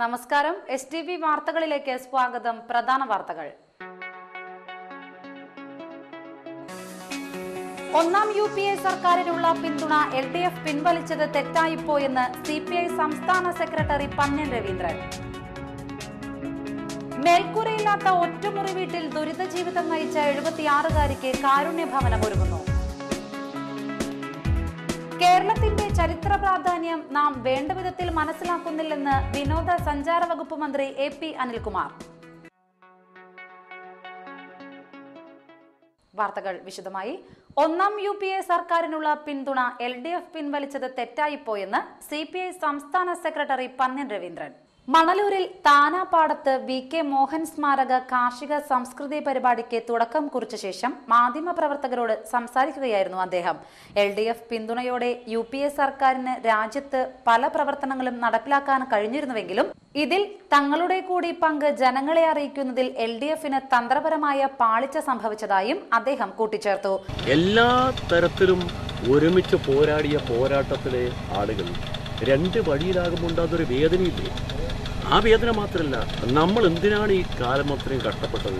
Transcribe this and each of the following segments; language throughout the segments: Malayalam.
നമസ്കാരം എസ് ടി വി വാർത്തകളിലേക്ക് സ്വാഗതം പ്രധാന വാർത്തകൾ ഒന്നാം യു പി എ സർക്കാരിനുള്ള പിന്തുണ എൽ ഡി എഫ് പിൻവലിച്ചത് തെറ്റായിപ്പോയെന്ന് സി പി ഐ സംസ്ഥാന സെക്രട്ടറി പന്ന്യൻ രവീന്ദ്രൻ മേൽക്കൂരയില്ലാത്ത ഒറ്റമുറി വീട്ടിൽ ദുരിത ജീവിതം നയിച്ച എഴുപത്തിയാറുകാരിക്ക് കാരുണ്യ ഭവനം ഒരുങ്ങുന്നു കേരളത്തിന്റെ ചരിത്ര പ്രാധാന്യം നാം വേണ്ട വിധത്തിൽ മനസ്സിലാക്കുന്നില്ലെന്ന് വിനോദ സഞ്ചാര വകുപ്പ് മന്ത്രി എ പി അനിൽകുമാർ വാർത്തകൾ വിശദമായി ഒന്നാം യു പി എ സർക്കാരിനുള്ള പിന്തുണ എൽ ഡി എഫ് പിൻവലിച്ചത് തെറ്റായിപ്പോയെന്ന് സി പി ഐ സംസ്ഥാന സെക്രട്ടറി പന്ന്യൻ രവീന്ദ്രൻ മണലൂരിൽ താനാപാടത്ത് വി കെ മോഹൻ സ്മാരക കാർഷിക സംസ്കൃതി പരിപാടിക്ക് തുടക്കം കുറിച്ച ശേഷം മാധ്യമപ്രവർത്തകരോട് സംസാരിക്കുകയായിരുന്നു അദ്ദേഹം എൽ ഡി എഫ് പിന്തുണയോടെ യു പി എ സർക്കാരിന് രാജ്യത്ത് പല പ്രവർത്തനങ്ങളും നടപ്പിലാക്കാൻ കഴിഞ്ഞിരുന്നുവെങ്കിലും ഇതിൽ തങ്ങളുടെ കൂടി പങ്ക് ജനങ്ങളെ അറിയിക്കുന്നതിൽ എൽ ഡി എഫിന് തന്ത്രപരമായ പാളിച്ച സംഭവിച്ചതായും അദ്ദേഹം കൂട്ടിച്ചേർത്തു എല്ലാ തരത്തിലും ഒരുമിച്ച് പോരാടിയ പോരാട്ടത്തിലെ ആളുകൾ രണ്ട് വഴിയിലാകുമ്പോൾ ഉണ്ടാകുന്നൊരു വേദനയില്ലേ ആ വേദന മാത്രമല്ല നമ്മൾ എന്തിനാണ് ഈ കാലം അത്രയും കഷ്ടപ്പെട്ടത്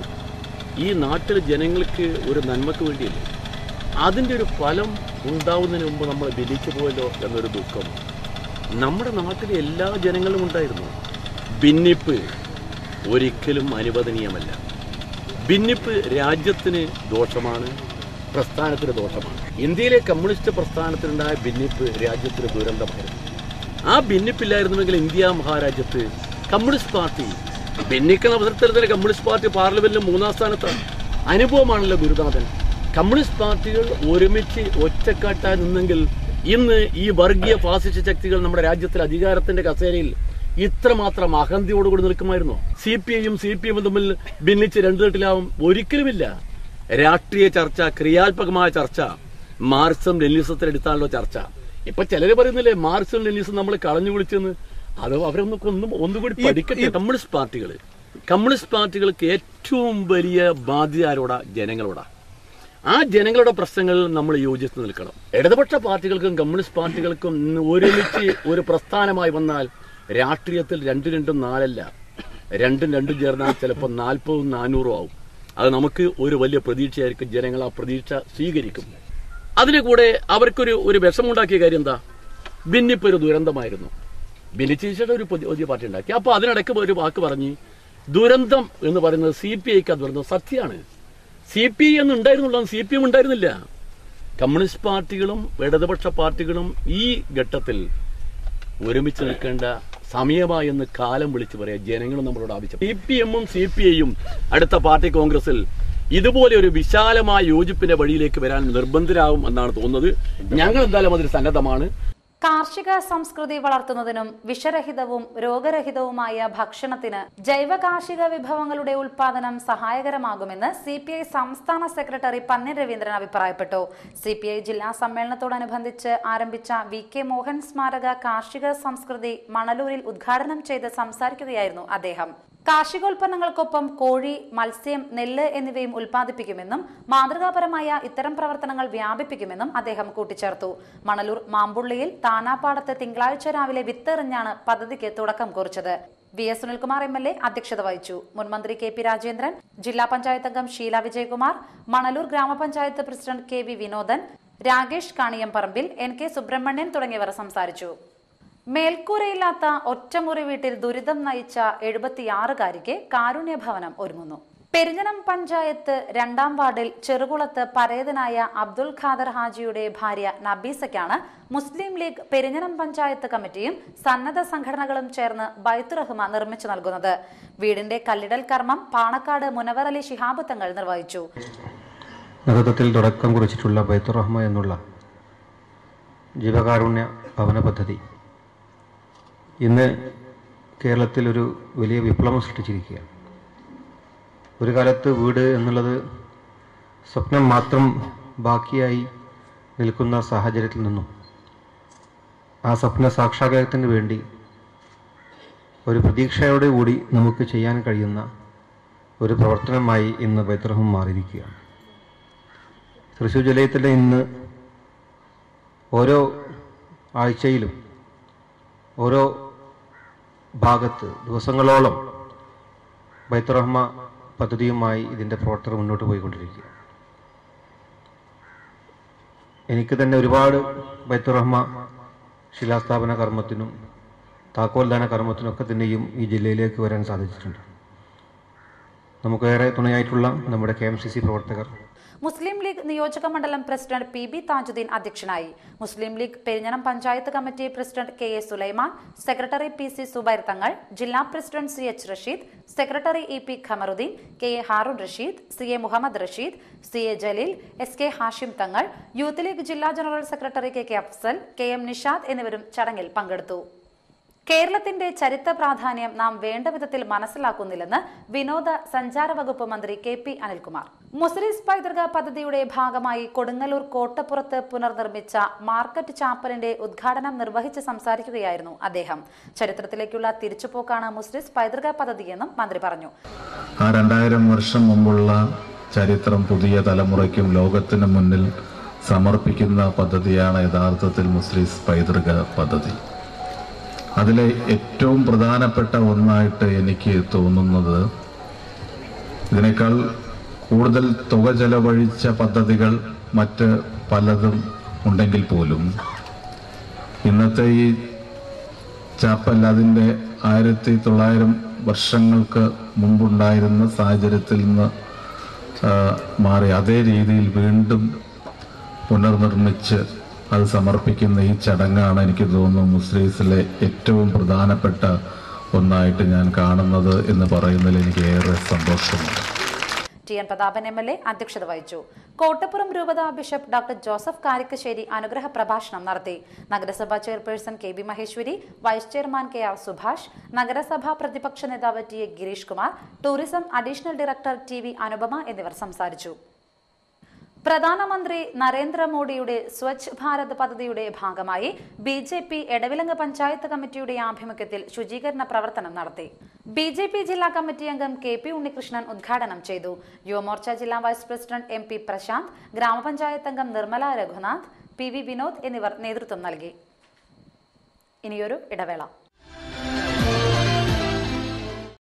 ഈ നാട്ടിലെ ജനങ്ങൾക്ക് ഒരു നന്മക്ക് വേണ്ടിയല്ലേ അതിൻ്റെ ഒരു ഫലം ഉണ്ടാവുന്നതിന് മുമ്പ് നമ്മൾ വിധിച്ചു പോയല്ലോ എന്നൊരു ദുഃഖം നമ്മുടെ നാട്ടിലെ എല്ലാ ജനങ്ങളും ഉണ്ടായിരുന്നു ഭിന്നിപ്പ് ഒരിക്കലും അനുവദനീയമല്ല ഭിന്നിപ്പ് രാജ്യത്തിന് ദോഷമാണ് പ്രസ്ഥാനത്തിന് ദോഷമാണ് ഇന്ത്യയിലെ കമ്മ്യൂണിസ്റ്റ് പ്രസ്ഥാനത്തിനുണ്ടായ ഭിന്നിപ്പ് രാജ്യത്തിന് ദുരന്തമായിരുന്നു ആ ഭിന്നിപ്പില്ലായിരുന്നുവെങ്കിൽ ഇന്ത്യ മഹാരാജ്യത്ത് കമ്മ്യൂണിസ്റ്റ് പാർട്ടി ഭിന്നിക്കുന്ന അവസരത്തിൽ തന്നെ കമ്മ്യൂണിസ്റ്റ് പാർട്ടി പാർലമെന്റിൽ മൂന്നാം സ്ഥാനത്താണ് അനുഭവമാണല്ലോ ഗുരുനാഥൻ കമ്മ്യൂണിസ്റ്റ് പാർട്ടികൾ ഒരുമിച്ച് ഒറ്റക്കെട്ടായി നിന്നെങ്കിൽ ഇന്ന് ഈ വർഗീയ ഫാസിസ്റ്റ് ശക്തികൾ നമ്മുടെ രാജ്യത്തിൽ അധികാരത്തിന്റെ കസേരയിൽ ഇത്രമാത്രം അഹന്തിയോടുകൂടി നിൽക്കുമായിരുന്നു സി പി ഐയും സി പി എമ്മും തമ്മിൽ ഭിന്നിച്ച് രണ്ടു തട്ടിലാവും ഒരിക്കലുമില്ല രാഷ്ട്രീയ ചർച്ച ക്രിയാത്മകമായ ചർച്ച മാർക്സും ലെനിസത്തിലെടുത്താണല്ലോ ചർച്ച ഇപ്പൊ ചിലര് പറയുന്നില്ലേ മാർക്സും ലെനിസും നമ്മൾ കളഞ്ഞു വിളിച്ചെന്ന് അത് അവരൊന്നും ഒന്നും ഒന്നുകൂടി പഠിക്കട്ടെ കമ്മ്യൂണിസ്റ്റ് പാർട്ടികൾ കമ്മ്യൂണിസ്റ്റ് പാർട്ടികൾക്ക് ഏറ്റവും വലിയ ബാധ്യത ആരോടാ ജനങ്ങളോടാ ആ ജനങ്ങളുടെ പ്രശ്നങ്ങളിൽ നമ്മൾ യോജിച്ച് നിൽക്കണം ഇടതുപക്ഷ പാർട്ടികൾക്കും കമ്മ്യൂണിസ്റ്റ് പാർട്ടികൾക്കും ഇന്ന് ഒരുമിച്ച് ഒരു പ്രസ്ഥാനമായി വന്നാൽ രാഷ്ട്രീയത്തിൽ രണ്ടു രണ്ടും നാലല്ല രണ്ടും രണ്ടും ചേർന്നാൽ ചിലപ്പോൾ നാൽപ്പതും നാനൂറും ആവും അത് നമുക്ക് ഒരു വലിയ പ്രതീക്ഷയായിരിക്കും ജനങ്ങൾ ആ പ്രതീക്ഷ സ്വീകരിക്കും അതിന് കൂടെ അവർക്കൊരു ഒരു വിഷമുണ്ടാക്കിയ കാര്യം എന്താ ഭിന്നിപ്പ് ഒരു ദുരന്തമായിരുന്നു ഭിന്നിച്ചേച്ചിയുടെ ഒരു പുതിയ പുതിയ പാർട്ടി ഉണ്ടാക്കി അപ്പൊ അതിനിടയ്ക്ക് ഒരു വാക്ക് പറഞ്ഞ് ദുരന്തം എന്ന് പറയുന്നത് സി പി ഐക്ക് ദുരന്തം സത്യമാണ് സി പി ഐ എന്ന് ഉണ്ടായിരുന്നുള്ളൂ സി പി എം ഉണ്ടായിരുന്നില്ല കമ്മ്യൂണിസ്റ്റ് പാർട്ടികളും ഇടതുപക്ഷ പാർട്ടികളും ഈ ഘട്ടത്തിൽ ഒരുമിച്ച് നിൽക്കേണ്ട സമയമായി എന്ന് കാലം വിളിച്ചു പറയാം ജനങ്ങൾ നമ്മളോട് ആവശ്യം സി പി എമ്മും സി പി ഐയും അടുത്ത പാർട്ടി കോൺഗ്രസിൽ ഇതുപോലെ ഒരു വിശാലമായ യോജിപ്പിന്റെ വഴിയിലേക്ക് വരാൻ നിർബന്ധരാകും എന്നാണ് തോന്നുന്നത് ഞങ്ങൾ എന്തായാലും അതിൽ സന്നദ്ധമാണ് കാർഷിക സംസ്കൃതി വളർത്തുന്നതിനും വിഷരഹിതവും രോഗരഹിതവുമായ ഭക്ഷണത്തിന് ജൈവ കാർഷിക വിഭവങ്ങളുടെ ഉൽപാദനം സഹായകരമാകുമെന്ന് സി പി ഐ സംസ്ഥാന സെക്രട്ടറി പന്നീർ രവീന്ദ്രൻ അഭിപ്രായപ്പെട്ടു സി പി ഐ ജില്ലാ സമ്മേളനത്തോടനുബന്ധിച്ച് ആരംഭിച്ച വി കെ മോഹൻ സ്മാരക കാർഷിക സംസ്കൃതി മണലൂരിൽ ഉദ്ഘാടനം ചെയ്ത് സംസാരിക്കുകയായിരുന്നു അദ്ദേഹം കാർഷികോൽപ്പന്നങ്ങൾക്കൊപ്പം കോഴി മത്സ്യം നെല്ല് എന്നിവയും ഉൽപ്പാദിപ്പിക്കുമെന്നും മാതൃകാപരമായ ഇത്തരം പ്രവർത്തനങ്ങൾ വ്യാപിപ്പിക്കുമെന്നും അദ്ദേഹം കൂട്ടിച്ചേർത്തു മണലൂർ മാമ്പുള്ളിയിൽ താനാപ്പാടത്ത് തിങ്കളാഴ്ച രാവിലെ വിത്തെറിഞ്ഞാണ് പദ്ധതിക്ക് തുടക്കം കുറിച്ചത് V S Sunilkumar M L A അധ്യക്ഷത വഹിച്ചു മുൻമന്ത്രി കെ പി രാജേന്ദ്രൻ ജില്ലാ പഞ്ചായത്ത് അംഗം ഷീല വിജയകുമാർ മണലൂർ ഗ്രാമപഞ്ചായത്ത് president K V Vinodan Rakesh Kaniyamparambil N K Subrahmanyan തുടങ്ങിയവർ സംസാരിച്ചു മേൽക്കൂരയില്ലാത്ത ഒറ്റമുറി വീട്ടിൽ ദുരിതം നയിച്ച എഴുപത്തിയാറുകാരിക്ക് കാരുണ്യഭവനം ഒരുങ്ങുന്നു പെരിഞ്ഞനം പഞ്ചായത്ത് രണ്ടാം വാർഡിൽ ചെറുകുളത്ത് പരേതനായ അബ്ദുൽ ഖാദർ ഹാജിയുടെ ഭാര്യ നബീസയ്ക്കാണ് മുസ്ലിം ലീഗ് പെരിഞ്ഞനം പഞ്ചായത്ത് കമ്മിറ്റിയും സന്നദ്ധ സംഘടനകളും ചേർന്ന് ബൈത്തുറഹ്മ നിർമ്മിച്ചു നൽകുന്നത് വീടിന്റെ കല്ലിടൽ കർമ്മം പാണക്കാട് മുനവർ അലി ശിഹാബ് തങ്ങൾ നിർവഹിച്ചു നേതൃത്വത്തിൽ തുടക്കം കുറിച്ചിട്ടുള്ള ബൈത്തുറഹ്മ എന്നുള്ള ജീവകാരുണ്യ ഭവന പദ്ധതി ഇന്ന് കേരളത്തിൽ ഒരു വലിയ വിപ്ലവം സൃഷ്ടിച്ചിരിക്കുകയാണ് ഒരു കാലത്ത് വീട് എന്നുള്ളത് സ്വപ്നം മാത്രം ബാക്കിയായി നിൽക്കുന്ന സാഹചര്യത്തിൽ നിന്നും ആ സ്വപ്ന സാക്ഷാത്കാരത്തിന് വേണ്ടി ഒരു പ്രതീക്ഷയോടെ കൂടി നമുക്ക് ചെയ്യാൻ കഴിയുന്ന ഒരു പ്രവർത്തനമായി ഇന്ന് ബൈത്തുറഹം മാറിയിരിക്കുകയാണ് തൃശ്ശൂർ ജില്ലയത്തിലെ ഇന്ന് ഓരോ ആഴ്ചയിലും ഓരോ ഭാഗത്ത് ദിവസങ്ങളോളം ബൈത്തുറഹ്മ പദ്ധതിയുമായി ഇതിൻ്റെ പ്രവർത്തനം മുന്നോട്ട് പോയിക്കൊണ്ടിരിക്കുക എനിക്ക് തന്നെ ഒരുപാട് ബൈത്തുറഹ്മ ശിലാസ്ഥാപന കർമ്മത്തിനും താക്കോൽദാന കർമ്മത്തിനൊക്കെ തന്നെയും ഈ ജില്ലയിലേക്ക് വരാൻ സാധിച്ചിട്ടുണ്ട് നമുക്കേറെ തുണയായിട്ടുള്ള നമ്മുടെ കെ എം സി സി പ്രവർത്തകർ മുസ്ലിം ലീഗ് നിയോജക മണ്ഡലം പ്രസിഡന്റ് പി ബി താജുദ്ദീൻ അധ്യക്ഷനായി Muslim League Perinjanam panchayat committee president K A Sulaiman secretary P C Subair Thangal ജില്ലാ president C H Rasheed secretary E P Khamarudheen K A Haroon Rasheed C A Muhammad Rasheed C A Jaleel S K Hashim Thangal Youth League ജില്ലാ general secretary K K Afsal K M Nishad എന്നിവരും ചടങ്ങിൽ പങ്കെടുത്തു കേരളത്തിന്റെ ചരിത്ര പ്രാധാന്യം നാം വേണ്ട വിധത്തിൽ മനസ്സിലാക്കുന്നില്ലെന്ന് വിനോദ സഞ്ചാര വകുപ്പ് മന്ത്രി കെ പി അനിൽകുമാർ മുസ്ലിസ് പൈതൃക പദ്ധതിയുടെ ഭാഗമായി കൊടുങ്ങല്ലൂർ കോട്ടപ്പുറത്ത് പുനർനിർമ്മിച്ച മാർക്കറ്റ് ചാപ്പലിന്റെ ഉദ്ഘാടനം നിർവഹിച്ച് സംസാരിക്കുകയായിരുന്നു അദ്ദേഹം ചരിത്രത്തിലേക്കുള്ള തിരിച്ചുപോക്കാണ് മുസ്ലിസ് പൈതൃക പദ്ധതിയെന്നും മന്ത്രി പറഞ്ഞു ആ രണ്ടായിരം വർഷം മുമ്പുള്ള ചരിത്രം പുതിയ തലമുറയ്ക്കും ലോകത്തിനു മുന്നിൽ സമർപ്പിക്കുന്ന പദ്ധതിയാണ് യഥാർത്ഥത്തിൽ മുസ്ലിസ് പൈതൃക പദ്ധതി അതിലെ ഏറ്റവും പ്രധാനപ്പെട്ട ഒന്നായിട്ട് എനിക്ക് തോന്നുന്നത് ഇതിനേക്കാൾ കൂടുതൽ തുക ചെലവഴിച്ച പദ്ധതികൾ മറ്റ് പലതും ഉണ്ടെങ്കിൽ പോലും ഇന്നത്തെ ഈ ചാപ്പൽ അതിൻ്റെ ആയിരത്തി തൊള്ളായിരം വർഷങ്ങൾക്ക് മുമ്പുണ്ടായിരുന്ന സാഹചര്യത്തിൽ നിന്ന് ആ, മാറി അതേ രീതിയിൽ വീണ്ടും പുനർനിർമ്മിച്ച് അത് സമർപ്പിക്കുന്ന ഈ ചടങ്ങാണ് എനിക്ക് തോന്നുന്നു മുസ്ലിംസിലെ ഏറ്റവും പ്രധാനപ്പെട്ട ഒന്നായിട്ട് ഞാൻ കാണുന്നത് എന്ന് പറയുന്നതിൽ എനിക്ക് ഏറെ സന്തോഷമുണ്ട് T N Prathapan M L A അധ്യക്ഷത വഹിച്ചു കോട്ടപ്പുറം രൂപത ബിഷപ്പ് ഡോക്ടർ ജോസഫ് കാരിക്കശ്ശേരി അനുഗ്രഹ പ്രഭാഷണം നടത്തി നഗരസഭാ chairperson K B Maheswari vice chairman K R Subhash നഗരസഭാ പ്രതിപക്ഷ നേതാവ് T A Girish Kumar tourism additional director T V Anupama എന്നിവർ സംസാരിച്ചു പ്രധാനമന്ത്രി നരേന്ദ്രമോദിയുടെ സ്വച്ഛ് ഭാരത് പദ്ധതിയുടെ ഭാഗമായി B J P Edavilangu panchayat കമ്മിറ്റിയുടെ ആഭിമുഖ്യത്തിൽ ശുചീകരണ പ്രവർത്തനം നടത്തി ബി ജെ പി ജില്ലാ കമ്മിറ്റി അംഗം കെ പി ഉണ്ണികൃഷ്ണൻ ഉദ്ഘാടനം ചെയ്തു യുവമോർച്ച ജില്ലാ vice president M P Prashanth ഗ്രാമപഞ്ചായത്ത് അംഗം നിർമ്മല രഘുനാഥ് പി വി വിനോദ് എന്നിവർ നേതൃത്വം നൽകി ഇനിയൊരു ഇടവേള